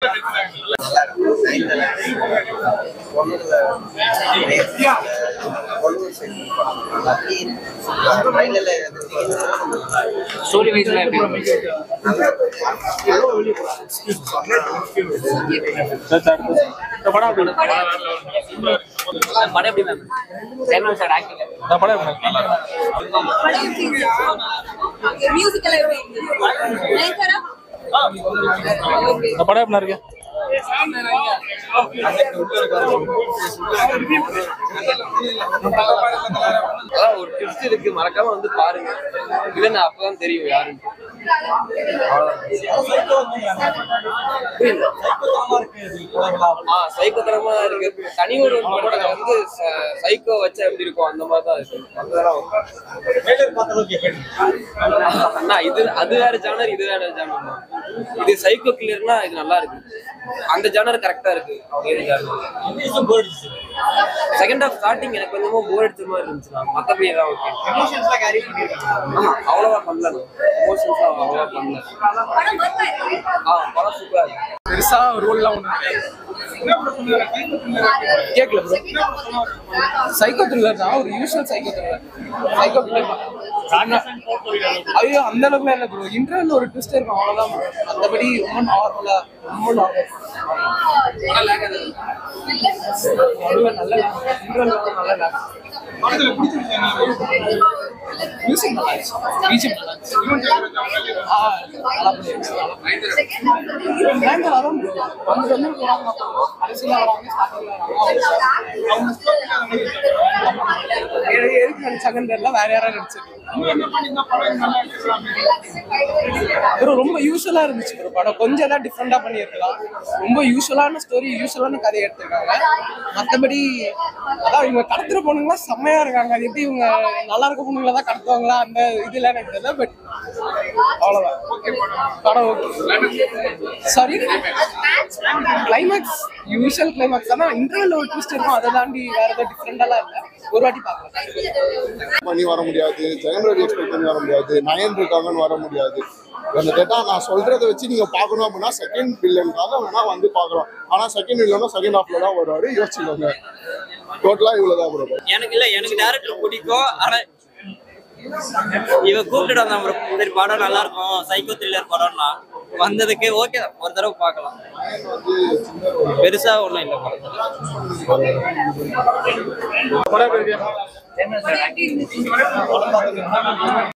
Story வைஸ்ல எப்படி படம் எப்படி மேம் ஜெயமல் sir acting musical Nayanthara okay படம் எப்படி இருக்கு அதான் ஒரு ட்விஸ்ட் இருக்கு மறக்காம வந்து பாருங்க இல்ல அப்பதான் தெரியும் யாருன்னு ஆ சைக்கோத்தனமா இருக்கு தனி ஒரு படத்துல வந்து ச- சைக்கோ வச்சா எப்படி இருக்கும் அந்த மாதிரி தான் இருக்கு மத்ததெல்லாம் okay. அண்ணா இது அது வேற ஜானர் இது வேற ஜானர் தான் இது சைக்கோ கிளியர்னா இது நல்லா இருக்கு அந்த ஜானர் கரெக்டா இருக்கு வேற ஜானர் செகண்ட் ஹாஃப் ஸ்டார்டிங் எனக்கு கொஞ்சமா போர் அடிச்ச மாதிரி இருந்துச்சுண்ணா மத்தபடி எல்லாம் ஓகே ஆமா அவ்வளவா பண்ணல எமோஷன்ஸ் அவ்வளவா பண்ணல படம் ஒர்க் ஆயிருக்கு ஆ படம் சூப்பரா இருக்கு பெருசா ரோல்லாம் ஒண்ணு கேட்கல ப்ரோ சைக்கோ த்ரில்லர் தான் ஒரு usual psycho thriller psycho thriller ஐயோ அந்த அளவுக்குலாம் இல்லை ப்ரோ இன்டர்வல் ஒரு ட்விஸ்ட் இருக்கும் அவ்வளோதான் bro. மத்தபடி ரொம்ப நார்மலா ரொம்ப நார்மல் நடுவில் நல்ல இன்டர்வல் நல்ல lag. மியூசிக் நல்லா இருந்துச்சு மியூசிக் நல்லா இருந்துச்சு ஆ நல்லா பண்ணிருந்துச்சு பயங்கர அதான் bro. வந்து வந்து போறாங்க அரசியல் வராங்க ஸ்டார்டிங்ல எதுக்கு நடிச்சாங்கன்னு தெரியல வேற யாராவது நடிச்சிருக்கு ப்ரோ ரொம்ப யூஸ்வலா இருந்துச்சு ப்ரோ படம் கொஞ்சம் தான் டிஃப்ரெண்டா பண்ணியிருக்கலாம் ரொம்ப யூஸ்வலான ஸ்டோரி யூஸ்வலான கதையை எடுத்திருக்காங்க மற்றபடி அதான் இவங்க கடத்துற பொண்ணுங்களாம் செம்மையா இருக்காங்க அது எப்படி இவங்க நல்லா இருக்க பொண்ணுங்களை தான் கடத்துவாங்களா அந்த இதுல எனக்கு தெரியல பட் அவ்வளவுதான் படம் okay sorry climax usual climax ஆனால் இன்டர்வல் ஒரு ட்விஸ்ட் இருக்கும் அதை தாண்டி வேற ஏதோ டிஃப்ரெண்டாலாம் இல்லை ஒரு வாட்டி பார்க்கலாம் பண்ணி வர முடியாது ஜெகன் ரவி எக்ஸ்பெக்ட் பண்ணி வர முடியாது நயன் இருக்காங்கன்னு வர முடியாது அந்த டேட்டா நான் சொல்றதை வச்சு நீங்க பார்க்கணும் அப்படின்னா செகண்ட் வில்லனுக்காக வேணா வந்து பார்க்கலாம் ஆனா செகண்ட் வில்லனும் செகண்ட் ஹாஃப்ல தான் வருவாரு யோசிச்சுக்கோங்க டோட்டலா இவ்வளவுதான் ப்ரோ எனக்கு இல்ல எனக்கு டேரக்டர் பிடிக்கும் ஆனா இவ கூப்பிட்டு வந்தான் bro. சரி படம் நல்லா இருக்கும் சைக்கோ த்ரில்லர் படம்னா வந்ததுக்கு ஓகே ஒரு தடவை பார்க்கலாம் பெருசா ஒண்ணும் இல்ல படம் படம் எப்படி இருக்கு? எப்படி இருந்துச்சு